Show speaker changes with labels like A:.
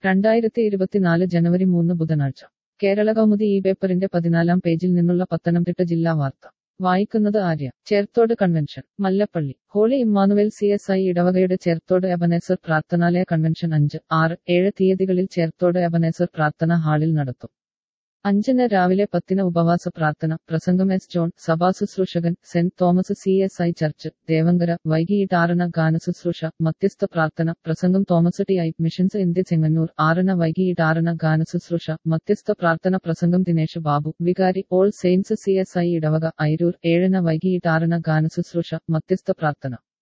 A: രണ്ടായിരത്തി ഇരുപത്തിനാല് ജനുവരി മൂന്ന് ബുധനാഴ്ച കേരള കൗമുദി ഈ പേപ്പറിന്റെ പതിനാലാം പേജിൽ നിന്നുള്ള പത്തനംതിട്ട ജില്ലാ വാർത്ത വായിക്കുന്നത് Arya Cherthode convention Mallappally holy Immanuel C S I ഇടവകയുടെ ചേർത്തോട് എബനേസർ പ്രാർത്ഥനാലയ കൺവെൻഷൻ അഞ്ച് ആറ് ഏഴ് തീയതികളിൽ ചേർത്തോട് എബനേസർ പ്രാർത്ഥന ഹാളിൽ നടത്തും അഞ്ചിന് രാവിലെ പത്തിന് ഉപവാസ പ്രാർത്ഥന പ്രസംഗം എസ് ജോൺ സഭാശുശ്രൂഷകൻ saint Thomas C S I church Devankara വൈകിട്ട് ആറിന് ഗാനശുശ്രൂഷ മധ്യസ്ഥ പ്രാർത്ഥന പ്രസംഗം Thomas T I missions India Chengannur ആറിന് വൈകിട്ട് ആറിന് ഗാനശുശ്രൂഷ മധ്യസ്ഥ പ്രാർത്ഥന പ്രസംഗം ദിനേശ് ബാബു വികാരി all saints C S I ഇടവക ഐരൂർ ഏഴിന് വൈകിട്ട് ആറിന് ഗാനശുശ്രൂഷ മധ്യസ്ഥ പ്രാർത്ഥന